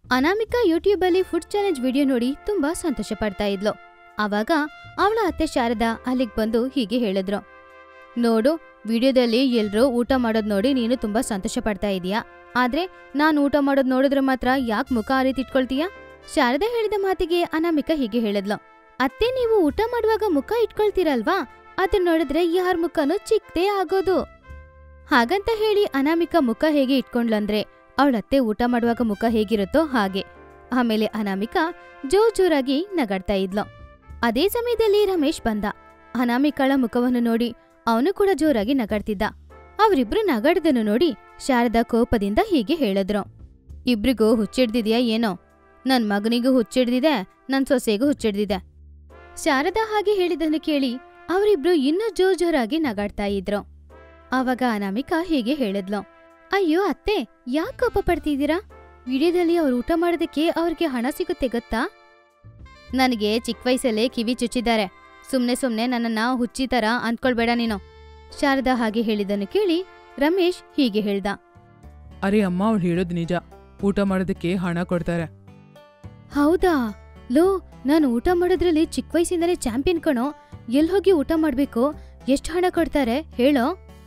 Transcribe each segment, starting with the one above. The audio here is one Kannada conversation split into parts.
ಅನಾಮಿಕಾ ಯೂಟ್ಯೂಬಲ್ಲಿ ಫುಡ್ ಚಾಲೆಂಜ್ ವಿಡಿಯೋ ನೋಡಿ ತುಂಬಾ ಸಂತೋಷ ಪಡ್ತಾ ಇದ್ಲು ಆವಾಗ ಅವಳ ಅತ್ತೆ ಶಾರದಾ ಅಲ್ಲಿಗ್ ಬಂದು ಹೀಗೆ ಹೇಳಿದ್ರು ನೋಡು ವಿಡಿಯೋದಲ್ಲಿ ಎಲ್ರೂ ಊಟ ಮಾಡೋದ್ ನೋಡಿ ನೀನು ತುಂಬಾ ಸಂತೋಷ ಪಡ್ತಾ ಇದೀಯಾ ಆದ್ರೆ ನಾನ್ ಊಟ ಮಾಡೋದ್ ನೋಡಿದ್ರೆ ಮಾತ್ರ ಯಾಕ್ ಮುಖ ಆ ರೀತಿ ಇಟ್ಕೊಳ್ತೀಯಾ ಶಾರದಾ ಹೇಳಿದ ಮಾತಿಗೆ ಅನಾಮಿಕಾ ಹೀಗೆ ಹೇಳಿದ್ಲು ಅತ್ತೆ ನೀವು ಊಟ ಮಾಡುವಾಗ ಮುಖ ಇಟ್ಕೊಳ್ತೀರಲ್ವಾ ಅದನ್ನ ನೋಡಿದ್ರೆ ಯಾರ ಮುಖನೂ ಚಿಕ್ಕದೇ ಆಗೋದು ಹಾಗಂತ ಹೇಳಿ ಅನಾಮಿಕಾ ಮುಖ ಹೇಗೆ ಇಟ್ಕೊಂಡ್ಲಂದ್ರೆ ಅವಳತ್ತೆ ಊಟ ಮಾಡುವಾಗ ಮುಖ ಹೇಗಿರುತ್ತೋ ಹಾಗೆ ಆಮೇಲೆ ಅನಾಮಿಕಾ ಜೋರ್ ಜೋರಾಗಿ ನಗಾಡ್ತಾ ಇದ್ಲು ಅದೇ ಸಮಯದಲ್ಲಿ ರಮೇಶ್ ಬಂದ ಅನಾಮಿಕಾಳ ಮುಖವನ್ನು ನೋಡಿ ಅವನು ಕೂಡ ಜೋರಾಗಿ ನಗಾಡ್ತಿದ್ದ ಅವರಿಬ್ರು ನಗಾಡ್ದನ್ನು ನೋಡಿ ಶಾರದಾ ಕೋಪದಿಂದ ಹೀಗೆ ಹೇಳಿದ್ರು ಇಬ್ರಿಗೂ ಹುಚ್ಚಿಡ್ದಿದ್ಯಾ ಏನೋ ನನ್ ಮಗನಿಗೂ ಹುಚ್ಚಿಡ್ದಿದೆ ನನ್ ಸೊಸೆಗೂ ಹುಚ್ಚಿಡ್ದಿದೆ ಶಾರದಾ ಹಾಗೆ ಹೇಳಿದ್ದನ್ನು ಕೇಳಿ ಅವರಿಬ್ರು ಇನ್ನೂ ಜೋರ್ ಜೋರಾಗಿ ನಗಾಡ್ತಾ ಇದ್ರು ಆವಾಗ ಅನಾಮಿಕಾ ಹೀಗೆ ಹೇಳಿದ್ಲು ಅಯ್ಯೋ ಅತ್ತೆ ಯಾಕೆ ಕೋಪ ಪಡ್ತಿದ್ದೀರಾ ವಿಡಿಯೋದಲ್ಲಿ ಅವ್ರು ಊಟ ಮಾಡೋದಕ್ಕೆ ಅವ್ರಿಗೆ ಹಣ ಸಿಗುತ್ತೆ ಗೊತ್ತಾ ನನಗೆ ಚಿಕ್ಕ ವಯಸ್ಸಲ್ಲೇ ಕಿವಿ ಚುಚ್ಚಿದ್ದಾರೆ ಸುಮ್ನೆ ಸುಮ್ನೆ ನನ್ನನ್ನ ಹುಚ್ಚಿ ತರ ಅಂದ್ಕೊಳ್ಬೇಡ ನೀನು ಶಾರದಾ ಹಾಗೆ ಹೇಳಿದ್ದನ್ನು ಕೇಳಿ ರಮೇಶ್ ಹೀಗೆ ಹೇಳ್ದ ಅರೆ ಅಮ್ಮ ಅವಳು ಹೇಳೋದು ನಿಜ ಊಟ ಮಾಡೋದಕ್ಕೆ ಹಣ ಕೊಡ್ತಾರೆ ಹೌದಾ ಲೋ ನಾನು ಊಟ ಮಾಡೋದ್ರಲ್ಲಿ ಚಿಕ್ಕ ವಯಸ್ಸಿಂದಲೇ ಚಾಂಪಿಯನ್ ಕಣೋ ಎಲ್ ಹೋಗಿ ಊಟ ಮಾಡ್ಬೇಕು ಎಷ್ಟು ಹಣ ಕೊಡ್ತಾರೆ ಹೇಳೋ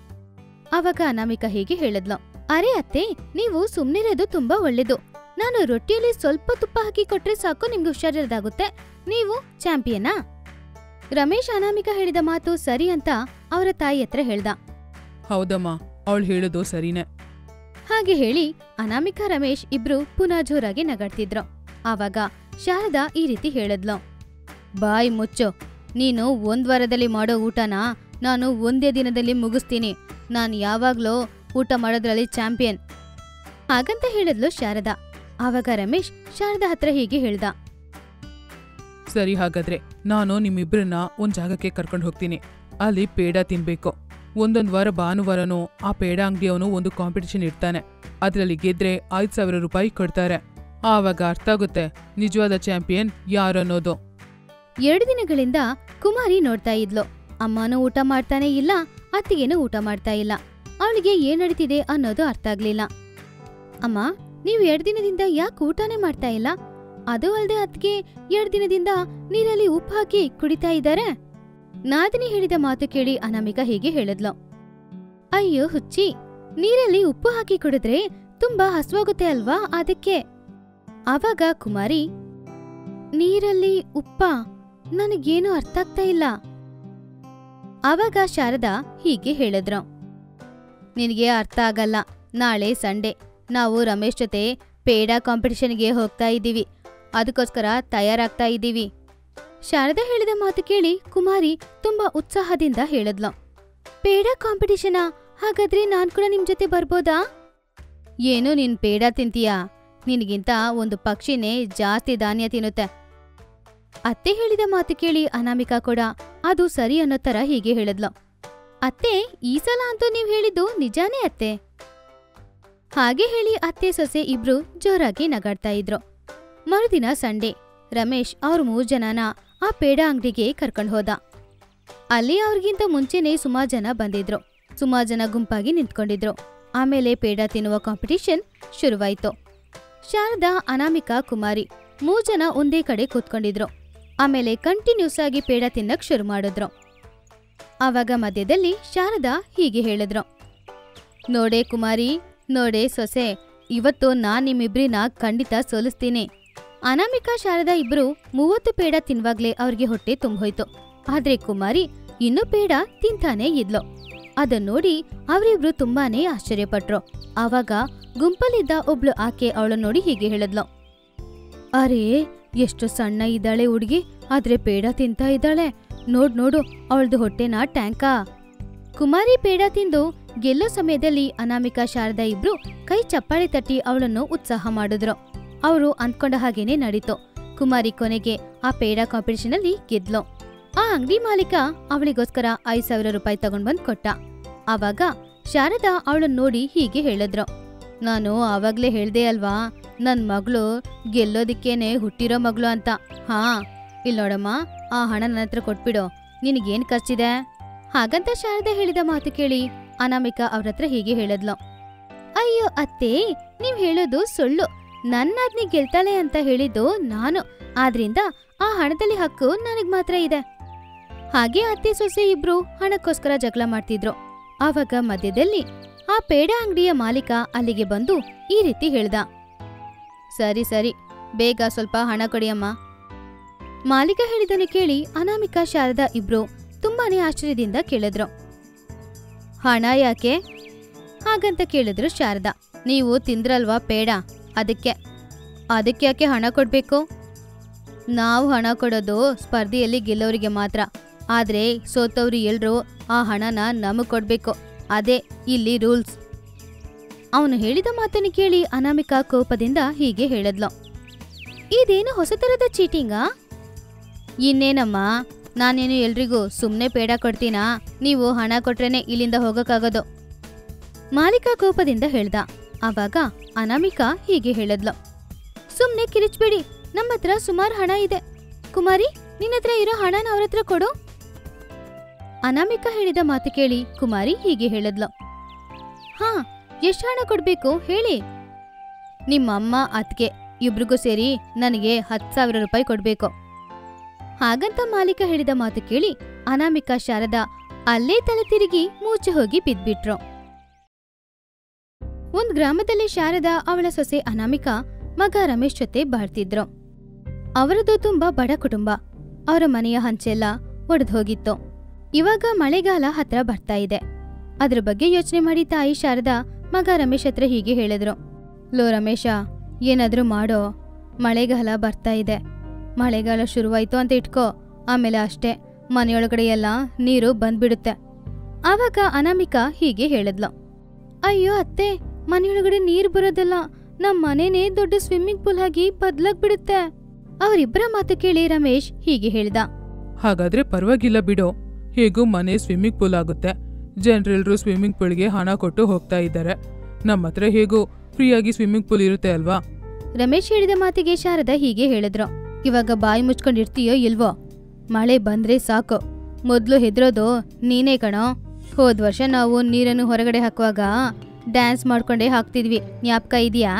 ಆವಾಗ ಅನಾಮಿಕಾ ಹೀಗೆ ಹೇಳಿದ್ಲು ಅರೆ ಅತ್ತೆ ನೀವು ಸುಮ್ನಿರೋದು ತುಂಬಾ ಒಳ್ಳೇದು ನಾನು ರೊಟ್ಟಿಯಲ್ಲಿ ಸ್ವಲ್ಪ ತುಪ್ಪ ಹಾಕಿ ಕೊಟ್ರೆ ಸಾಕು ನಿಮ್ಗೆ ಹುಷಾರಿರೋದಾಗುತ್ತೆ ನೀವು ಚಾಂಪಿಯನಾ ರಮೇಶ್ ಅನಾಮಿಕಾ ಹೇಳಿದ ಮಾತು ಸರಿ ಅಂತ ಅವರ ತಾಯಿ ಹತ್ರ ಹೇಳ್ದ ಹೌದಮ್ಮ ಅವಳು ಹೇಳೋದು ಸರಿನೇ ಹಾಗೆ ಹೇಳಿ ಅನಾಮಿಕಾ ರಮೇಶ್ ಇಬ್ರು ಪುನಃ ಜೋರಾಗಿ ನಗಾಡ್ತಿದ್ರು ಆವಾಗ ಶಾರದಾ ಈ ರೀತಿ ಹೇಳಿದ್ಲು ಬಾಯ್ ಮುಚ್ಚು ನೀನು ಒಂದ್ ವಾರದಲ್ಲಿ ಮಾಡೋ ಊಟನ ನಾನು ಒಂದೇ ದಿನದಲ್ಲಿ ಮುಗಿಸ್ತೀನಿ ನಾನು ಯಾವಾಗ್ಲೂ ಊಟ ಮಾಡೋದ್ರಲ್ಲಿ ಚಾಂಪಿಯನ್ ಹಾಗಂತ ಹೇಳಿದ್ಲು ಶಾರದಾ ಆವಾಗ ರಮೇಶ್ ಶಾರದಾ ಹತ್ರ ಹೀಗೆ ಹೇಳ್ದ ಸರಿ ಹಾಗಾದ್ರೆ ನಾನು ನಿಮ್ಮಿಬ್ಬರನ್ನ ಒಂದ್ ಜಾಗಕ್ಕೆ ಕರ್ಕೊಂಡು ಹೋಗ್ತೀನಿ ಅಲ್ಲಿ ಪೇಡ ತಿನ್ಬೇಕು ಒಂದೊಂದ್ ವಾರ ಭಾನುವಾರನೂ ಆ ಪೇಡ ಅಂಗಡಿಯವನು ಒಂದು ಕಾಂಪಿಟಿಷನ್ ಇಡ್ತಾನೆ ಅದ್ರಲ್ಲಿ ಗೆದ್ರೆ ಐದ್ ಸಾವಿರ ರೂಪಾಯಿ ಕೊಡ್ತಾರೆ ಆವಾಗ ಅರ್ಥ ಆಗುತ್ತೆ ನಿಜವಾದ ಚಾಂಪಿಯನ್ ಯಾರನ್ನೋದು ಎರಡು ದಿನಗಳಿಂದ ಕುಮಾರಿ ನೋಡ್ತಾ ಇದ್ಲು ಅಮ್ಮನೂ ಊಟ ಮಾಡ್ತಾನೆ ಇಲ್ಲ ಅತ್ತಿಗೆನೂ ಊಟ ಮಾಡ್ತಾ ಇಲ್ಲ ಅವಳಿಗೆ ಏನ್ ನಡೀತಿದೆ ಅನ್ನೋದು ಅರ್ಥ ಆಗ್ಲಿಲ್ಲ ಅಮ್ಮ ನೀವು ಎರಡ್ ದಿನದಿಂದ ಯಾಕೆ ಊಟನೇ ಮಾಡ್ತಾ ಇಲ್ಲ ಅದು ಅಲ್ದೆ ಅತ್ತಿಗೆ ಎರಡ್ ದಿನದಿಂದ ನೀರಲ್ಲಿ ಉಪ್ಪು ಹಾಕಿ ಕುಡಿತಾ ಇದ್ದಾರೆ ನಾದಿನಿ ಹೇಳಿದ ಮಾತು ಕೇಳಿ ಅನಾಮಿಕಾ ಹೀಗೆ ಹೇಳಿದ್ಲು ಅಯ್ಯೋ ಹುಚ್ಚಿ ನೀರಲ್ಲಿ ಉಪ್ಪು ಹಾಕಿ ಕುಡಿದ್ರೆ ತುಂಬಾ ಹಸುವಾಗುತ್ತೆ ಅಲ್ವಾ ಅದಕ್ಕೆ ಆವಾಗ ಕುಮಾರಿ ನೀರಲ್ಲಿ ಉಪ್ಪ ನನಗೇನು ಅರ್ಥ ಆಗ್ತಾ ಇಲ್ಲ ಆವಾಗ ಶಾರದಾ ಹೀಗೆ ಹೇಳಿದ್ರು ನಿನಗೆ ಅರ್ಥ ಆಗಲ್ಲ ನಾಳೆ ಸಂಡೇ ನಾವು ರಮೇಶ್ ಜೊತೆ ಪೇಡ ಕಾಂಪಿಟಿಷನ್ಗೆ ಹೋಗ್ತಾ ಇದ್ದೀವಿ ಅದಕ್ಕೋಸ್ಕರ ತಯಾರಾಗ್ತಾ ಇದ್ದೀವಿ ಶಾರದಾ ಹೇಳಿದ ಮಾತು ಕೇಳಿ ಕುಮಾರಿ ತುಂಬಾ ಉತ್ಸಾಹದಿಂದ ಹೇಳಿದ್ಲು ಪೇಡ ಕಾಂಪಿಟಿಷನಾ ಹಾಗಾದ್ರೆ ನಾನ್ ಕೂಡ ನಿಮ್ ಜೊತೆ ಬರ್ಬೋದಾ ಏನು ನೀನ್ ಪೇಡ ತಿಂತೀಯಾ ನಿನಗಿಂತ ಒಂದು ಪಕ್ಷಿನೇ ಜಾಸ್ತಿ ಧಾನ್ಯ ತಿನ್ನುತ್ತೆ ಅತ್ತೆ ಹೇಳಿದ ಮಾತು ಕೇಳಿ ಅನಾಮಿಕಾ ಕೂಡ ಅದು ಸರಿ ಅನ್ನೋ ತರ ಹೀಗೆ ಹೇಳಿದ್ಲು ಅತ್ತೆ ಈ ಸಲ ಅಂತೂ ನೀವ್ ಹೇಳಿದ್ದು ನಿಜಾನೇ ಅತ್ತೆ ಹಾಗೆ ಹೇಳಿ ಅತ್ತೆ ಸೊಸೆ ಇಬ್ರು ಜೋರಾಗಿ ನಗಾಡ್ತಾ ಇದ್ರು ಮರುದಿನ ಸಂಡೇ ರಮೇಶ್ ಅವ್ರ ಮೂರ್ ಜನನ ಆ ಪೇಡ ಅಂಗಡಿಗೆ ಕರ್ಕೊಂಡ್ ಹೋದ ಅಲ್ಲಿ ಅವ್ರಿಗಿಂತ ಮುಂಚೆನೆ ಸುಮಾರು ಜನ ಬಂದಿದ್ರು ಸುಮಾರು ಜನ ಗುಂಪಾಗಿ ನಿಂತ್ಕೊಂಡಿದ್ರು ಆಮೇಲೆ ಪೇಡ ತಿನ್ನುವ ಕಾಂಪಿಟಿಷನ್ ಶುರುವಾಯ್ತು ಶಾರದಾ ಅನಾಮಿಕಾ ಕುಮಾರಿ ಮೂರ್ ಜನ ಒಂದೇ ಕಡೆ ಕೂತ್ಕೊಂಡಿದ್ರು ಆಮೇಲೆ ಕಂಟಿನ್ಯೂಸ್ ಆಗಿ ಪೇಡ ತಿನ್ನಕ್ ಶುರು ಮಾಡಿದ್ರು ಆವಾಗ ಮಧ್ಯದಲ್ಲಿ ಶಾರದಾ ಹೀಗೆ ಹೇಳಿದ್ರು ನೋಡೆ ಕುಮಾರಿ ನೋಡೆ ಸೊಸೆ ಇವತ್ತು ನಾನ್ ನಿಮ್ಮಿಬ್ರಿನ ಖಂಡಿತ ಸೋಲಿಸ್ತೀನಿ ಅನಾಮಿಕಾ ಶಾರದಾ ಇಬ್ರು ಮೂವತ್ತು ಪೇಡ ತಿನ್ವಾಗ್ಲೇ ಅವ್ರಿಗೆ ಹೊಟ್ಟೆ ತುಂಬೋಯ್ತು ಆದ್ರೆ ಕುಮಾರಿ ಇನ್ನೂ ಪೇಡ ತಿಂತಾನೇ ಇದ್ಲು ಅದನ್ ನೋಡಿ ಅವರಿಬ್ರು ತುಂಬಾನೇ ಆಶ್ಚರ್ಯಪಟ್ರು ಆವಾಗ ಗುಂಪಲ್ಲಿದ್ದ ಒಬ್ಳು ಆಕೆ ಅವಳ ನೋಡಿ ಹೀಗೆ ಹೇಳಿದ್ಲು ಅರೇ ಎಷ್ಟು ಸಣ್ಣ ಇದ್ದಾಳೆ ಹುಡುಗಿ ಆದ್ರೆ ಪೇಡ ತಿಂತಾ ಇದ್ದಾಳೆ ನೋಡ್ ನೋಡು ಅವಳದು ಹೊಟ್ಟೆನ ಟ್ಯಾಂಕಾ ಕುಮಾರಿ ಪೇಡ ತಿಂದು ಗೆಲ್ಲೋ ಸಮಯದಲ್ಲಿ ಅನಾಮಿಕಾ ಶಾರದಾ ಇಬ್ರು ಕೈ ಚಪ್ಪಾಳೆ ತಟ್ಟಿ ಅವಳನ್ನು ಉತ್ಸಾಹ ಮಾಡಿದ್ರು ಅವರು ಅಂದ್ಕೊಂಡ ಹಾಗೇನೆ ನಡೀತು ಕುಮಾರಿ ಕೊನೆಗೆ ಆ ಪೇಡ ಕಾಂಪಿಟಿಷನ್ ಅಲ್ಲಿ ಗೆದ್ಲು ಆ ಅಂಗಡಿ ಮಾಲೀಕ ಅವಳಿಗೋಸ್ಕರ ಐದ್ ಸಾವಿರ ರೂಪಾಯಿ ತಗೊಂಡ್ ಬಂದ್ ಕೊಟ್ಟ ಆವಾಗ ಶಾರದಾ ಅವಳನ್ನ ನೋಡಿ ಹೀಗೆ ಹೇಳಿದ್ರು ನಾನು ಆವಾಗ್ಲೇ ಹೇಳ್ದೆ ಅಲ್ವಾ ನನ್ ಮಗಳು ಗೆಲ್ಲೋದಿಕ್ಕೇನೆ ಹುಟ್ಟಿರೋ ಮಗಳು ಅಂತ ಹಾ ಇಲ್ ನೋಡಮ್ಮ ಆ ಹಣ ನನ್ನ ಹತ್ರ ಕೊಟ್ಬಿಡು ನಿನಗೇನ್ ಖರ್ಚಿದೆ ಹಾಗಂತ ಶಾರದಾ ಹೇಳಿದ ಮಾತು ಕೇಳಿ ಅನಾಮಿಕಾ ಅವ್ರ ಹತ್ರ ಹೀಗೆ ಹೇಳಿದ್ಲು ಅಯ್ಯೋ ಅತ್ತೆ ನೀವ್ ಹೇಳೋದು ಸುಳ್ಳು ನನ್ನ ನಾದ್ನಿ ಗೆಲ್ತಾಳೆ ಅಂತ ಹೇಳಿದ್ದು ನಾನು ಆದ್ರಿಂದ ಆ ಹಣದಲ್ಲಿ ಹಕ್ಕು ನನಗ್ ಮಾತ್ರ ಇದೆ ಹಾಗೆ ಅತ್ತೆ ಸೊಸೆ ಇಬ್ರು ಹಣಕ್ಕೋಸ್ಕರ ಜಗಳ ಮಾಡ್ತಿದ್ರು ಆವಾಗ ಮಧ್ಯದಲ್ಲಿ ಆ ಪೇಡ ಅಂಗಡಿಯ ಮಾಲೀಕ ಅಲ್ಲಿಗೆ ಬಂದು ಈ ರೀತಿ ಹೇಳ್ದ ಸರಿ ಸರಿ ಬೇಗ ಸ್ವಲ್ಪ ಹಣ ಕೊಡಿಯಮ್ಮ ಮಾಲೀಕ ಹೇಳಿದನ್ನು ಕೇಳಿ ಅನಾಮಿಕಾ ಶಾರದಾ ಇಬ್ರು ತುಂಬಾನೇ ಆಶ್ಚರ್ಯದಿಂದ ಕೇಳಿದ್ರು ಹಣ ಯಾಕೆ ಹಾಗಂತ ಕೇಳಿದ್ರು ಶಾರದಾ ನೀವು ತಿಂದ್ರಲ್ವಾ ಪೇಡ ಅದಕ್ಕೆ ಅದಕ್ಕೆ ಯಾಕೆ ಹಣ ಕೊಡ್ಬೇಕು ನಾವು ಹಣ ಕೊಡೋದು ಸ್ಪರ್ಧೆಯಲ್ಲಿ ಗೆಲ್ಲೋರಿಗೆ ಮಾತ್ರ ಆದ್ರೆ ಸೋತವ್ರು ಎಲ್ರೂ ಆ ಹಣನ ನಮಗ್ ಕೊಡ್ಬೇಕು ಅದೇ ಇಲ್ಲಿ ರೂಲ್ಸ್ ಅವನು ಹೇಳಿದ ಮಾತನ್ನು ಕೇಳಿ ಅನಾಮಿಕಾ ಕೋಪದಿಂದ ಹೀಗೆ ಹೇಳಿದ್ಲು ಇದೇನು ಹೊಸ ತರದ ಚೀಟಿಂಗಾ ಇನ್ನೇನಮ್ಮ ನಾನೇನು ಎಲ್ರಿಗೂ ಸುಮ್ಮನೆ ಪೇಡ ಕೊಡ್ತೀನಾ ನೀವು ಹಣ ಕೊಟ್ರೇನೆ ಇಲ್ಲಿಂದ ಹೋಗಕ್ಕಾಗೋದು ಮಾಲೀಕ ಕೋಪದಿಂದ ಹೇಳ್ದ ಆವಾಗ ಅನಾಮಿಕಾ ಹೀಗೆ ಹೇಳಿದ್ಲು ಸುಮ್ನೆ ಕಿರಿಚ್ಬೇಡಿ ನಮ್ಮ ಹತ್ರ ಸುಮಾರು ಹಣ ಇದೆ ಕುಮಾರಿ ನಿನ್ನ ಹತ್ರ ಇರೋ ಹಣನ ಅವ್ರ ಹತ್ರ ಕೊಡು ಅನಾಮಿಕಾ ಹೇಳಿದ ಮಾತು ಕೇಳಿ ಕುಮಾರಿ ಹೀಗೆ ಹೇಳಿದ್ಲು ಹಾ ಎಷ್ಟು ಹಣ ಕೊಡ್ಬೇಕು ಹೇಳಿ ನಿಮ್ಮಮ್ಮ ಅತ್ಗೆ ಇಬ್ರಿಗೂ ಸೇರಿ ನನಗೆ ಹತ್ತು ಸಾವಿರ ರೂಪಾಯಿ ಕೊಡ್ಬೇಕು ಹಾಗಂತ ಮಾಲೀಕ ಹೇಳಿದ ಮಾತು ಕೇಳಿ ಅನಾಮಿಕಾ ಶಾರದಾ ಅಲ್ಲೇ ತಲೆ ತಿರುಗಿ ಮೂಚೆ ಹೋಗಿ ಬಿದ್ಬಿಟ್ರು ಒಂದ್ ಗ್ರಾಮದಲ್ಲಿ ಶಾರದಾ ಅವಳ ಸೊಸೆ ಅನಾಮಿಕಾ ಮಗ ರಮೇಶ್ ಜೊತೆ ಬಾಳ್ತಿದ್ರು ಅವರದು ತುಂಬಾ ಬಡ ಕುಟುಂಬ ಅವರ ಮನೆಯ ಹಂಚೆಲ್ಲ ಒಡೆದು ಹೋಗಿತ್ತು ಇವಾಗ ಮಳೆಗಾಲ ಹತ್ರ ಬರ್ತಾ ಇದೆ ಅದ್ರ ಬಗ್ಗೆ ಯೋಚನೆ ಮಾಡಿ ತಾಯಿ ಶಾರದಾ ಮಗ ರಮೇಶ್ ಹತ್ರ ಹೀಗೆ ಹೇಳಿದ್ರು ಲೋ ರಮೇಶ ಏನಾದ್ರೂ ಮಾಡೋ ಮಳೆಗಾಲ ಬರ್ತಾ ಇದೆ ಮಳೆಗಾಲ ಶುರುವಾಯ್ತು ಅಂತ ಇಟ್ಕೋ ಆಮೇಲೆ ಅಷ್ಟೇ ಮನೆಯೊಳಗಡೆ ಎಲ್ಲ ನೀರು ಬಂದ್ಬಿಡುತ್ತೆ ಆವಾಗ ಅನಾಮಿಕಾ ಹೀಗೆ ಹೇಳಿದ್ಲು ಅಯ್ಯೋ ಅತ್ತೆ ಮನೆಯೊಳಗಡೆ ನೀರ್ ಬರೋದಲ್ಲ ನಮ್ ಮನೆನೇ ದೊಡ್ಡ ಸ್ವಿಮ್ಮಿಂಗ್ ಪೂಲ್ ಆಗಿ ಬದ್ಲಾಗ್ಬಿಡುತ್ತೆ ಅವರಿಬ್ಬರ ಮಾತು ಕೇಳಿ ರಮೇಶ್ ಹೀಗೆ ಹೇಳ್ದ ಹಾಗಾದ್ರೆ ಪರವಾಗಿಲ್ಲ ಬಿಡು ಹೇಗೂ ಮನೆ ಸ್ವಿಮ್ಮಿಂಗ್ ಪೂಲ್ ಆಗುತ್ತೆ ಜನರೆಲ್ಲರೂ ಸ್ವಿಮ್ಮಿಂಗ್ ಪೂಲ್ಗೆ ಹಣ ಕೊಟ್ಟು ಹೋಗ್ತಾ ಇದ್ದಾರೆ ನಮ್ಮ ಹತ್ರ ಹೇಗೂ ಫ್ರೀಯಾಗಿ ಸ್ವಿಮ್ಮಿಂಗ್ ಪೂಲ್ ಇರುತ್ತೆ ಅಲ್ವಾ ರಮೇಶ್ ಹೇಳಿದ ಮಾತಿಗೆ ಶಾರದಾ ಹೀಗೆ ಹೇಳಿದ್ರು ಇವಾಗ ಬಾಯಿ ಮುಚ್ಕೊಂಡಿರ್ತೀಯೋ ಇಲ್ವೋ ಮಳೆ ಬಂದ್ರೆ ಸಾಕು ಮೊದ್ಲು ಹೆದ್ರೋದು ನೀನೇ ಕಣೋ ಹೋದ್ ವರ್ಷ ನಾವು ನೀರನ್ನು ಹೊರಗಡೆ ಹಾಕುವಾಗ ಡ್ಯಾನ್ಸ್ ಮಾಡ್ಕೊಂಡೇ ಹಾಕ್ತಿದ್ವಿ ಜ್ಞಾಪಕ ಇದೆಯಾ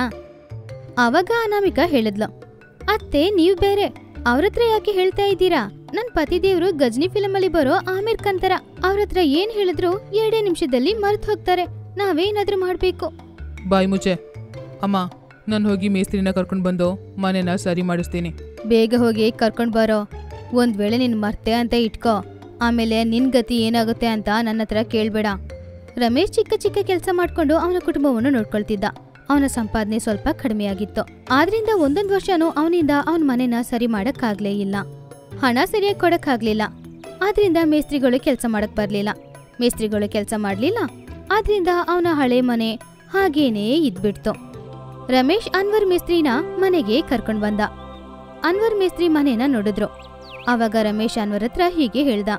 ಅವಾಗ ಅನಾಮಿಕಾ ಹೇಳಿದ್ಲು ಅತ್ತೆ ನೀವ್ ಬೇರೆ ಅವ್ರ ಹತ್ರ ಯಾಕೆ ಹೇಳ್ತಾ ಇದ್ದೀರಾ ನನ್ ಪತಿದೇವ್ರು ಗಜ್ನಿ ಫಿಲಮ್ ಅಲ್ಲಿ ಬರೋ ಆಮಿರ್ ಖಾನ್ ತರ ಅವ್ರ ಹತ್ರ ಏನ್ ಹೇಳಿದ್ರು ಎರಡೇ ನಿಮಿಷದಲ್ಲಿ ಮರ್ತ್ ಹೋಗ್ತಾರೆ ನಾವೇನಾದ್ರೂ ಮಾಡ್ಬೇಕು ಬಾಯ್ ಮುಚ್ಚೆ ಅಮ್ಮ ನಾನು ಹೋಗಿ ಮೇಸ್ತ್ರಿನ ಕರ್ಕೊಂಡು ಬಂದು ಮನೆನ ಸರಿ ಮಾಡಿಸ್ತೀನಿ ಬೇಗ ಹೋಗಿ ಕರ್ಕೊಂಡ್ ಬರೋ ಒಂದ್ ವೇಳೆ ನಿನ್ ಮರ್ತೆ ಅಂತ ಇಟ್ಕೋ ಆಮೇಲೆ ನಿನ್ ಗತಿ ಏನಾಗುತ್ತೆ ಅಂತ ನನ್ನ ಹತ್ರ ಕೇಳ್ಬೇಡ ರಮೇಶ್ ಚಿಕ್ಕ ಚಿಕ್ಕ ಕೆಲಸ ಮಾಡ್ಕೊಂಡು ಅವನ ಕುಟುಂಬವನ್ನು ನೋಡ್ಕೊಳ್ತಿದ್ದ ಅವನ ಸಂಪಾದನೆ ಸ್ವಲ್ಪ ಕಡಿಮೆಯಾಗಿತ್ತು ಆದ್ರಿಂದ ಒಂದೊಂದ್ ವರ್ಷನೂ ಅವನಿಂದ ಅವನ ಮನೆನ ಸರಿ ಮಾಡಕ್ಕಾಗ್ಲೇ ಇಲ್ಲ ಹಣ ಸರಿಯಾಗಿ ಕೊಡಕ್ಕಾಗ್ಲಿಲ್ಲ ಆದ್ರಿಂದ ಮೇಸ್ತ್ರಿಗಳು ಕೆಲಸ ಮಾಡಕ್ ಬರ್ಲಿಲ್ಲ ಮೇಸ್ತ್ರಿಗಳು ಕೆಲಸ ಮಾಡ್ಲಿಲ್ಲ ಆದ್ರಿಂದ ಅವನ ಹಳೆ ಮನೆ ಹಾಗೇನೇ ಇದ್ಬಿಡ್ತು ರಮೇಶ್ ಅನ್ವರ್ ಮೇಸ್ತ್ರಿನ ಮನೆಗೆ ಕರ್ಕೊಂಡ್ ಬಂದ ಅನ್ವರ್ ಮೇಸ್ತ್ರಿ ಮನೇನ ನೋಡಿದ್ರು ಆವಾಗ ರಮೇಶ್ ಅನ್ವರ್ ಹತ್ರ ಹೀಗೆ ಹೇಳ್ದ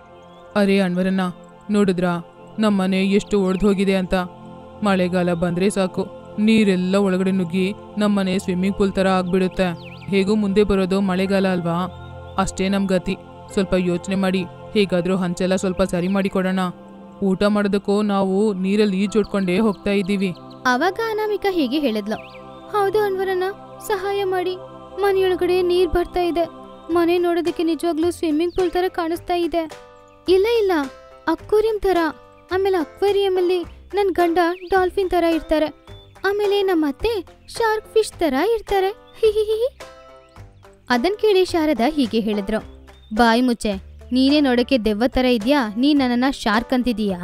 ಅರೇ ಅಣ್ವರನ್ನ ನೋಡಿದ್ರಾ ನಮ್ಮನೆ ಎಷ್ಟು ಒಡೆದು ಹೋಗಿದೆ ಅಂತ ಮಳೆಗಾಲ ಬಂದ್ರೆ ಸಾಕು ನೀರೆಲ್ಲ ಒಳಗಡೆ ನುಗ್ಗಿ ನಮ್ಮನೆ ಸ್ವಿಮ್ಮಿಂಗ್ ಪೂಲ್ ಥರ ಆಗ್ಬಿಡುತ್ತೆ ಹೇಗೂ ಮುಂದೆ ಬರೋದು ಮಳೆಗಾಲ ಅಲ್ವಾ ಅಷ್ಟೇ ನಮ್ಮ ಗತಿ ಸ್ವಲ್ಪ ಯೋಚನೆ ಮಾಡಿ ಹೇಗಾದ್ರೂ ಹಂಚೆಲ್ಲ ಸ್ವಲ್ಪ ಸರಿ ಮಾಡಿ ಕೊಡೋಣ ಊಟ ಮಾಡೋದಕ್ಕೂ ನಾವು ನೀರಲ್ಲಿ ಈಜೊಡ್ಕೊಂಡೇ ಹೋಗ್ತಾ ಇದ್ದೀವಿ ಆವಾಗ ಅನಾಮಿಕಾ ಹೀಗೆ ಹೇಳಿದ್ಲು ಹೌದು ಅನ್ವರನ್ನ ಸಹಾಯ ಮಾಡಿ ಮನೆಯೊಳಗಡೆ ನೀರ್ ಬರ್ತಾ ಇದೆ ಮನೆ ನೋಡೋದಕ್ಕೆ ನಿಜವಾಗ್ಲೂ ಸ್ವಿಮ್ಮಿಂಗ್ ಪೂಲ್ ತರ ಕಾಣಿಸ್ತಾ ಇದೆ ಇಲ್ಲ ಇಲ್ಲ ಅಕ್ವೇರಿಯಂ ತರ ಆಮೇಲೆ ಅಕ್ವೇರಿಯಂ ಅಲ್ಲಿ ನನ್ ಗಂಡ ಡಾಲ್ಫಿನ್ ತರ ಇರ್ತಾರೆ ಆಮೇಲೆ ನಮ್ಮ ಅತ್ತೆ ಶಾರ್ಕ್ ಫಿಶ್ ತರ ಇರ್ತಾರೆ ಹಿಹಿಹಿಹಿ ಅದನ್ ಕೇಳಿ ಶಾರದಾ ಹೀಗೆ ಹೇಳಿದ್ರು ಬಾಯಿ ಮುಚ್ಚೆ ನೀನೇ ನೋಡಕ್ಕೆ ದೆವ್ವ ತರ ಇದ್ಯಾ ನೀ ನನ್ನನ್ನ ಶಾರ್ಕ್ ಅಂತಿದೀಯಾ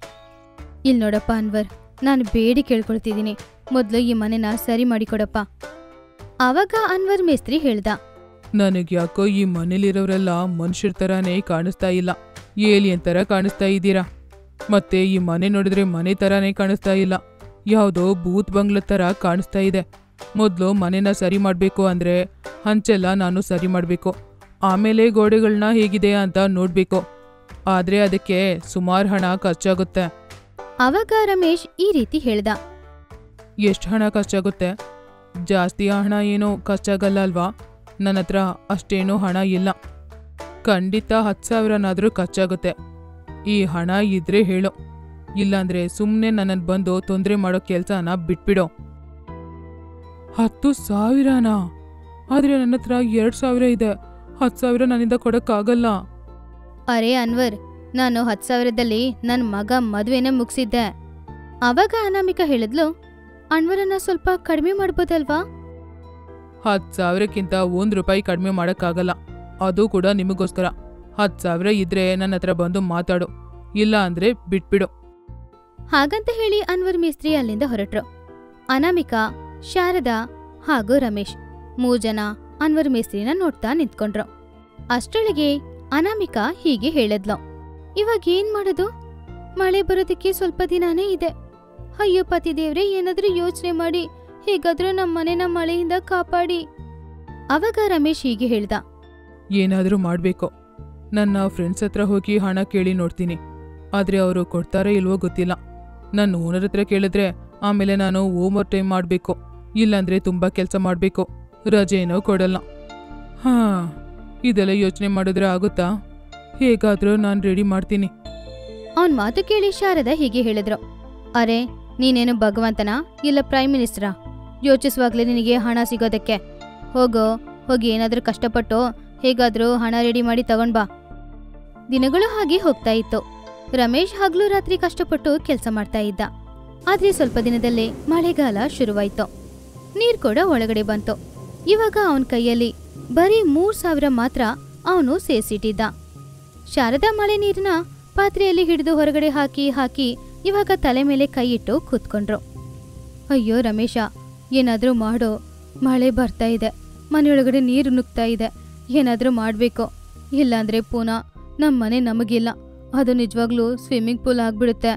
ಇಲ್ ನೋಡಪ್ಪ ಅನ್ವರ್ ನಾನು ಬೇಡಿ ಕೇಳ್ಕೊಳ್ತಿದ್ದೀನಿ ಮೊದ್ಲು ಈ ಮನೆನ ಸರಿ ಮಾಡಿಕೊಡಪ್ಪ ಆವಾಗ ಅನ್ವರ್ ಮೇಸ್ತ್ರಿ ಹೇಳ್ದ ನನಗೆ ಯಾಕೋ ಈ ಮನೇಲಿರೋರೆಲ್ಲ ಮನುಷ್ಯರ ಥರನೇ ಕಾಣಿಸ್ತಾ ಇಲ್ಲ ಏಲಿಯನ್ ಥರ ಕಾಣಿಸ್ತಾ ಇದ್ದೀರಾ ಮತ್ತೆ ಈ ಮನೆ ನೋಡಿದ್ರೆ ಮನೆ ಥರನೇ ಕಾಣಿಸ್ತಾ ಇಲ್ಲ ಯಾವುದೋ ಭೂತ್ ಬಂಗ್ಲ ಥರ ಕಾಣಿಸ್ತಾ ಇದೆ ಮೊದಲು ಮನೆನ ಸರಿ ಮಾಡಬೇಕು ಅಂದರೆ ಹಂಚೆಲ್ಲ ನಾನು ಸರಿ ಮಾಡಬೇಕು ಆಮೇಲೆ ಗೋಡೆಗಳನ್ನ ಹೇಗಿದೆ ಅಂತ ನೋಡಬೇಕು ಆದರೆ ಅದಕ್ಕೆ ಸುಮಾರು ಹಣ ಖರ್ಚಾಗುತ್ತೆ ಆವಾಗ ರಮೇಶ್ ಈ ರೀತಿ ಹೇಳ್ದ ಎಷ್ಟು ಹಣ ಖರ್ಚಾಗುತ್ತೆ ಜಾಸ್ತಿ ಹಣ ಏನೋ ಖರ್ಚಾಗಲ್ಲ ಅಲ್ವಾ ನನ್ನ ಹತ್ರ ಅಷ್ಟೇನೂ ಹಣ ಇಲ್ಲ ಖಂಡಿತ ಹತ್ತು ಸಾವಿರನಾದರೂ ಖರ್ಚಾಗುತ್ತೆ ಈ ಹಣ ಇದ್ರೆ ಹೇಳು ಇಲ್ಲಾಂದ್ರೆ ಸುಮ್ಮನೆ ನನ್ನನ್ನು ಬಂದು ತೊಂದರೆ ಮಾಡೋ ಕೆಲಸನ ಬಿಟ್ಬಿಡು ಹತ್ತು ಸಾವಿರನಾ ಆದ್ರೆ ನನ್ನ ಹತ್ರ ಎರಡ್ ಸಾವಿರ ಇದೆ ಹತ್ತು ಸಾವಿರ ನನ್ನಿಂದ ಕೊಡಕ್ಕಾಗಲ್ಲ ಅರೆ ಅನ್ವರ್ ನಾನು ಹತ್ತು ಸಾವಿರದಲ್ಲಿ ನನ್ನ ಮಗ ಮದುವೆನೇ ಮುಗಿಸಿದ್ದೆ ಅವಾಗ ಅನಾಮಿಕಾ ಹೇಳಿದ್ಲು ಅನ್ವರನ್ನ ಸ್ವಲ್ಪ ಕಡಿಮೆ ಮಾಡ್ಬೋದಲ್ವಾ ಹತ್ತು ಸಾವಿರಕ್ಕಿಂತ ಒಂದ್ ರೂಪಾಯಿ ಕಡಿಮೆ ಮಾಡಕ್ಕಾಗಲ್ಲ ಅದು ಕೂಡ ನಿಮಗೋಸ್ಕರ ಹತ್ತು ಸಾವಿರ ಇದ್ರೆ ನನ್ನ ಹತ್ರ ಬಂದು ಮಾತಾಡು ಇಲ್ಲ ಅಂದ್ರೆ ಬಿಟ್ಬಿಡು ಹಾಗಂತ ಹೇಳಿ ಅನ್ವರ್ ಮೇಸ್ತ್ರಿ ಅಲ್ಲಿಂದ ಹೊರಟ್ರು ಅನಾಮಿಕಾ ಶಾರದಾ ಹಾಗೂ ರಮೇಶ್ ಮೂರ್ ಜನ ಅನ್ವರ್ ಮೇಸ್ತ್ರಿನ ನೋಡ್ತಾ ನಿಂತ್ಕೊಂಡ್ರು ಅಷ್ಟರೊಳಗೆ ಅನಾಮಿಕಾ ಹೀಗೆ ಹೇಳಿದ್ಲು ಇವಾಗ ಏನ್ ಮಾಡೋದು ಮಳೆ ಬರೋದಕ್ಕೆ ಸ್ವಲ್ಪ ದಿನಾನೇ ಇದೆ ಅಯ್ಯೋ ಪತಿದೇವ್ರೆ ಏನಾದ್ರೂ ಯೋಚನೆ ಮಾಡಿ ಹೇಗಾದ್ರೂ ನಮ್ಮ ಮನೆನ ಮಳೆಯಿಂದ ಕಾಪಾಡಿ ಅವಾಗ ರಮೇಶ್ ಹೀಗೆ ಹೇಳ್ದ ಏನಾದರೂ ಮಾಡಬೇಕು ನನ್ನ ಫ್ರೆಂಡ್ಸ್ ಹತ್ರ ಹೋಗಿ ಹಣ ಕೇಳಿ ನೋಡ್ತೀನಿ ಆದರೆ ಅವರು ಕೊಡ್ತಾರೋ ಇಲ್ವೋ ಗೊತ್ತಿಲ್ಲ ನನ್ನ ಓನರ್ ಹತ್ರ ಕೇಳಿದ್ರೆ ಆಮೇಲೆ ನಾನು ಓವರ್ ಟೈಮ್ ಮಾಡಬೇಕು ಇಲ್ಲಾಂದ್ರೆ ತುಂಬ ಕೆಲಸ ಮಾಡಬೇಕು ರಜೆನೂ ಕೊಡಲ್ಲ ಹಾ ಇದೆಲ್ಲ ಯೋಚನೆ ಮಾಡಿದ್ರೆ ಆಗುತ್ತಾ ಹೇಗಾದರೂ ನಾನು ರೆಡಿ ಮಾಡ್ತೀನಿ ಅವನ್ ಮಾತು ಕೇಳಿ ಶಾರದಾ ಹೀಗೆ ಹೇಳಿದ್ರು ಅರೆ ನೀನೇನು ಭಗವಂತನ ಇಲ್ಲ ಪ್ರೈಮ್ ಮಿನಿಸ್ಟ್ರಾ ಯೋಚಿಸುವಾಗ್ಲೇ ನಿನಗೆ ಹಣ ಸಿಗೋದಕ್ಕೆ ಹೋಗೋ ಹೋಗಿ ಏನಾದ್ರೂ ಕಷ್ಟಪಟ್ಟು ಹೇಗಾದ್ರೂ ಹಣ ರೆಡಿ ಮಾಡಿ ತಗೊಂಡ್ ಬಾ ದಿನಗಳು ಹಾಗೆ ಹೋಗ್ತಾ ಇತ್ತು ರಮೇಶ್ ಹಗಲು ರಾತ್ರಿ ಕಷ್ಟಪಟ್ಟು ಕೆಲಸ ಮಾಡ್ತಾ ಇದ್ದ ಆದ್ರೆ ಸ್ವಲ್ಪ ದಿನದಲ್ಲೇ ಮಳೆಗಾಲ ಶುರುವಾಯ್ತು ನೀರ್ ಕೂಡ ಒಳಗಡೆ ಬಂತು ಇವಾಗ ಅವನ ಕೈಯಲ್ಲಿ ಬರೀ ಮೂರ್ ಸಾವಿರ ಮಾತ್ರ ಅವನು ಸೇರ್ಸಿಟ್ಟಿದ್ದ ಶಾರದಾ ಮಳೆ ನೀರನ್ನ ಪಾತ್ರೆಯಲ್ಲಿ ಹಿಡಿದು ಹೊರಗಡೆ ಹಾಕಿ ಹಾಕಿ ಇವಾಗ ತಲೆ ಮೇಲೆ ಕೈ ಇಟ್ಟು ಕೂತ್ಕೊಂಡ್ರು ಅಯ್ಯೋ ರಮೇಶ ಏನಾದ್ರೂ ಮಾಡೋ ಮಳೆ ಬರ್ತಾ ಇದೆ ಮನೆಯೊಳಗಡೆ ನೀರು ನುಗ್ತಾ ಇದೆ ಏನಾದ್ರೂ ಮಾಡಬೇಕು ಇಲ್ಲಾಂದ್ರೆ ಪುನಃ ನಮ್ಮ ಮನೆ ನಮಗಿಲ್ಲ ಅದು ನಿಜವಾಗ್ಲೂ ಸ್ವಿಮ್ಮಿಂಗ್ ಪೂಲ್ ಆಗ್ಬಿಡುತ್ತೆ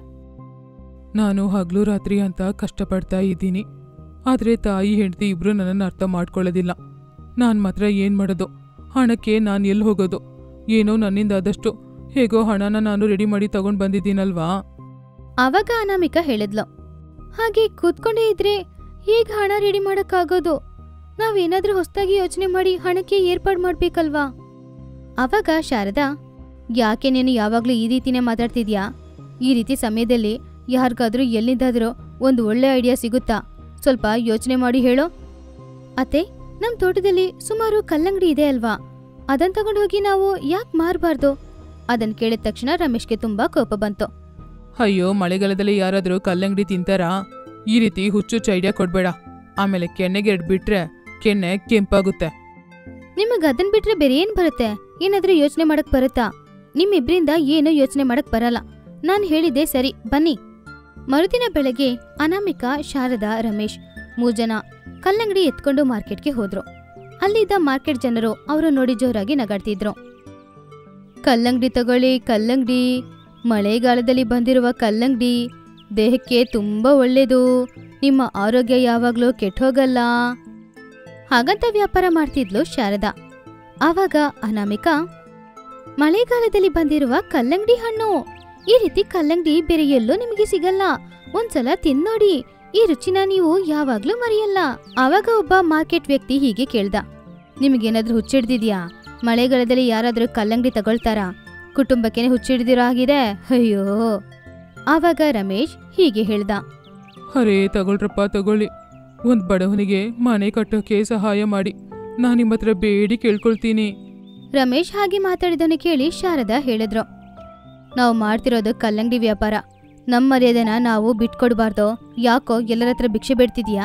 ನಾನು ಹಗಲು ರಾತ್ರಿ ಅಂತ ಕಷ್ಟಪಡ್ತಾ ಇದ್ದೀನಿ ಆದರೆ ತಾಯಿ ಹೆಂಡತಿ ಇಬ್ರು ನನ್ನನ್ನು ಅರ್ಥ ಮಾಡ್ಕೊಳ್ಳೋದಿಲ್ಲ ನಾನು ಮಾತ್ರ ಏನು ಮಾಡೋದು ಹಣಕ್ಕೆ ನಾನು ಎಲ್ಲಿ ಹೋಗೋದು ಏನೋ ನನ್ನಿಂದ ಆದಷ್ಟು ಹೇಗೋ ಹಣನ ನಾನು ರೆಡಿ ಮಾಡಿ ತಗೊಂಡು ಬಂದಿದ್ದೀನಲ್ವಾ ಆವಾಗ ಅನಾಮಿಕಾ ಹೇಳಿದ್ಲು ಹಾಗೆ ಕೂತ್ಕೊಂಡೇ ಇದ್ರೆ ಹೇಗ್ ಹಣ ರೆಡಿ ಮಾಡಕ್ಕಾಗೋದು ನಾವೇನಾದ್ರೂ ಹೊಸ್ದಾಗಿ ಯೋಚನೆ ಮಾಡಿ ಹಣಕ್ಕೆ ಏರ್ಪಾಡು ಮಾಡ್ಬೇಕಲ್ವಾ ಅವಾಗ ಶಾರದಾ ಯಾಕೆ ನೀನು ಯಾವಾಗ್ಲೂ ಈ ರೀತಿನೇ ಮಾತಾಡ್ತಿದ್ಯಾ ಈ ರೀತಿ ಸಮಯದಲ್ಲಿ ಯಾರಿಗಾದ್ರೂ ಎಲ್ಲಿಂದಾದ್ರೂ ಒಂದು ಒಳ್ಳೆ ಐಡಿಯಾ ಸಿಗುತ್ತಾ ಸ್ವಲ್ಪ ಯೋಚನೆ ಮಾಡಿ ಹೇಳೋ ಅತ್ತೆ ನಮ್ ತೋಟದಲ್ಲಿ ಸುಮಾರು ಕಲ್ಲಂಗಡಿ ಇದೆ ಅಲ್ವಾ ಅದನ್ ತಗೊಂಡು ಹೋಗಿ ನಾವು ಯಾಕೆ ಮಾರಬಾರ್ದು ಅದನ್ ಕೇಳಿದ ತಕ್ಷಣ ರಮೇಶ್ಗೆ ತುಂಬಾ ಕೋಪ ಬಂತು ಅಯ್ಯೋ ಮಳೆಗಾಲದಲ್ಲಿ ಯಾರಾದರೂ ಕಲ್ಲಂಗಡಿ ತಿಂತಾರಾ ಈ ರೀತಿ ಹುಚ್ಚುಚ್ಚು ಐಡಿಯಾ ಕೊಡ್ಬೇಡ ಆಮೇಲೆ ಕೆನ್ನೆಗೆ ಬಿಟ್ರೆ ಕೆನ್ನೆ ಕೆಂಪಾಗುತ್ತೆ ನಿಮಗ್ ಅದನ್ ಬಿಟ್ರೆ ಬೇರೆ ಏನ್ ಬರುತ್ತೆ ಏನಾದ್ರೂ ಯೋಚನೆ ಮಾಡಕ್ ಬರುತ್ತಾ ನಿಮ್ಮಿಬ್ರಿಂದ ಏನೂ ಯೋಚನೆ ಮಾಡಕ್ ಬರಲ್ಲ ನಾನ್ ಹೇಳಿದ್ದೆ ಸರಿ ಬನ್ನಿ ಮರುದಿನ ಬೆಳಗ್ಗೆ ಅನಾಮಿಕಾ ಶಾರದಾ ರಮೇಶ್ ಮೂರ್ ಜನ ಕಲ್ಲಂಗಡಿ ಎತ್ಕೊಂಡು ಮಾರ್ಕೆಟ್ಗೆ ಹೋದ್ರು ಅಲ್ಲಿದ್ದ ಮಾರ್ಕೆಟ್ ಜನರು ಅವರು ನೋಡಿ ಜೋರಾಗಿ ನಗಾಡ್ತಿದ್ರು ಕಲ್ಲಂಗಡಿ ತಗೊಳ್ಳಿ ಕಲ್ಲಂಗಡಿ ಮಳೆಗಾಲದಲ್ಲಿ ಬಂದಿರುವ ಕಲ್ಲಂಗಡಿ ದೇಹಕ್ಕೆ ತುಂಬಾ ಒಳ್ಳೇದು ನಿಮ್ಮ ಆರೋಗ್ಯ ಯಾವಾಗ್ಲೂ ಕೆಟ್ಟೋಗಲ್ಲ ಹಾಗಂತ ವ್ಯಾಪಾರ ಮಾಡ್ತಿದ್ಲು ಶಾರದಾ ಆವಾಗ ಅನಾಮಿಕಾ ಮಳೆಗಾಲದಲ್ಲಿ ಬಂದಿರುವ ಕಲ್ಲಂಗಡಿ ಹಣ್ಣು ಈ ರೀತಿ ಕಲ್ಲಂಗಡಿ ಬೇರೆ ಎಲ್ಲೂ ನಿಮಗೆ ಸಿಗಲ್ಲ ಒಂದ್ಸಲ ತಿನ್ನೋಡಿ ಈ ರುಚಿನ ನೀವು ಯಾವಾಗ್ಲೂ ಮರೆಯಲ್ಲ ಆವಾಗ ಒಬ್ಬ ಮಾರ್ಕೆಟ್ ವ್ಯಕ್ತಿ ಹೀಗೆ ಕೇಳ್ದ ನಿಮಗೇನಾದ್ರೂ ಹುಚ್ಚಿಡ್ದಿದ್ಯಾ ಮಳೆಗಾಲದಲ್ಲಿ ಯಾರಾದ್ರೂ ಕಲ್ಲಂಗಡಿ ತಗೊಳ್ತಾರಾ ಕುಟುಂಬಕ್ಕೇನೆ ಹುಚ್ಚಿಡ್ದಿರೋ ಆಗಿದೆ ಅಯ್ಯೋ ಆವಾಗ ರಮೇಶ್ ಹೀಗೆ ಹೇಳ್ದ ಅರೇ ತಗೊಳ್ರಪ್ಪ ತಗೊಳ್ಳಿ ಒಂದು ಬಡವನಿಗೆ ಮನೆ ಕಟ್ಟೋಕೆ ಸಹಾಯ ಮಾಡಿ ನಾನು ನಿಮ್ಮ ಹತ್ರ ಬೇಡಿ ಕೇಳ್ಕೊಳ್ತೀನಿ ರಮೇಶ್ ಹಾಗೆ ಮಾತಾಡಿದನು ಕೇಳಿ ಶಾರದಾ ಹೇಳಿದ್ರು ನಾವು ಮಾಡ್ತಿರೋದು ಕಲ್ಲಂಗಡಿ ವ್ಯಾಪಾರ ನಮ್ಮ ಮರ್ಯಾದೆನ ನಾವು ಬಿಟ್ಕೊಡ್ಬಾರ್ದು ಯಾಕೋ ಎಲ್ಲರ ಹತ್ರ ಭಿಕ್ಷೆ ಬೇಡ್ತಿದ್ಯಾ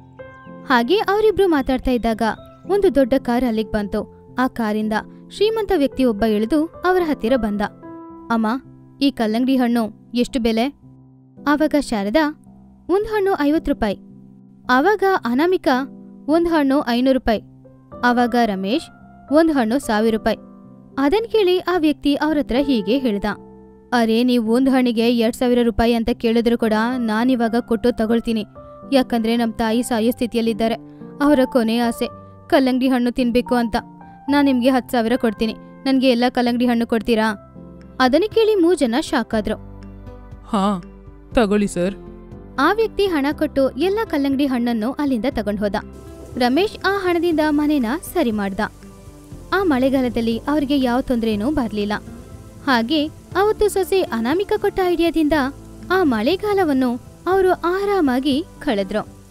ಹಾಗೆ ಅವರಿಬ್ರು ಮಾತಾಡ್ತಾ ಇದ್ದಾಗ ಒಂದು ದೊಡ್ಡ ಕಾರ್ ಅಲ್ಲಿಗೆ ಬಂತು ಆ ಕಾರಿಂದ ಶ್ರೀಮಂತ ವ್ಯಕ್ತಿ ಒಬ್ಬ ಇಳಿದು ಅವರ ಹತ್ತಿರ ಬಂದ ಅಮ್ಮ ಈ ಕಲ್ಲಂಗಡಿ ಹಣ್ಣು ಎಷ್ಟು ಬೆಲೆ ಆವಾಗ ಶಾರದಾ ಒಂದ್ ಹಣ್ಣು ಐವತ್ತು ರೂಪಾಯಿ ಆವಾಗ ಅನಾಮಿಕಾ ಒಂದ್ ಹಣ್ಣು ಐನೂರು ರೂಪಾಯಿ ಆವಾಗ ರಮೇಶ್ ಒಂದ್ ಹಣ್ಣು ಸಾವಿರ ರೂಪಾಯಿ ಅದನ್ ಕೇಳಿ ಆ ವ್ಯಕ್ತಿ ಅವ್ರ ಹತ್ರ ಹೀಗೆ ಹೇಳ್ದ ಅರೆ ನೀವು ಒಂದ್ ಹಣ್ಣಿಗೆ ಎರಡ್ ಸಾವಿರ ರೂಪಾಯಿ ಅಂತ ಕೇಳಿದ್ರು ಕೂಡ ನಾನಿವಾಗ ಕೊಟ್ಟು ತಗೊಳ್ತೀನಿ ಯಾಕಂದ್ರೆ ನಮ್ ತಾಯಿ ಸಾಯೋ ಸ್ಥಿತಿಯಲ್ಲಿದ್ದಾರೆ ಅವರ ಕೊನೆ ಆಸೆ ಕಲ್ಲಂಗಡಿ ಹಣ್ಣು ತಿನ್ಬೇಕು ಅಂತ ನಾನ್ ನಿಮ್ಗೆ ಹತ್ತು ಸಾವಿರ ಕೊಡ್ತೀನಿ ನನ್ಗೆ ಎಲ್ಲ ಕಲ್ಲಂಗಡಿ ಹಣ್ಣು ಕೊಡ್ತೀರಾ ಅದನ್ನ ಕೇಳಿ ಮೂರ್ ಜನ ಶಾಕ್ ಆದ್ರು ಹಾ ತಗೊಳ್ಳಿ ಸರ್ ಆ ವ್ಯಕ್ತಿ ಹಣ ಕೊಟ್ಟು ಎಲ್ಲ ಕಲ್ಲಂಗಡಿ ಹಣ್ಣನ್ನು ಅಲ್ಲಿಂದ ತಗೊಂಡ್ ಹೋದ ರಮೇಶ್ ಆ ಹಣದಿಂದ ಮನೆನ ಸರಿ ಮಾಡ್ದ ಆ ಮಳೆಗಾಲದಲ್ಲಿ ಅವ್ರಿಗೆ ಯಾವ ತೊಂದ್ರೆನೂ ಬರ್ಲಿಲ್ಲ ಹಾಗೆ ಅವತ್ತು ಸೊಸೆ ಅನಾಮಿಕ ಕೊಟ್ಟ ಐಡಿಯಾದಿಂದ ಆ ಮಳೆಗಾಲವನ್ನು ಅವರು ಆರಾಮಾಗಿ ಕಳೆದ್ರು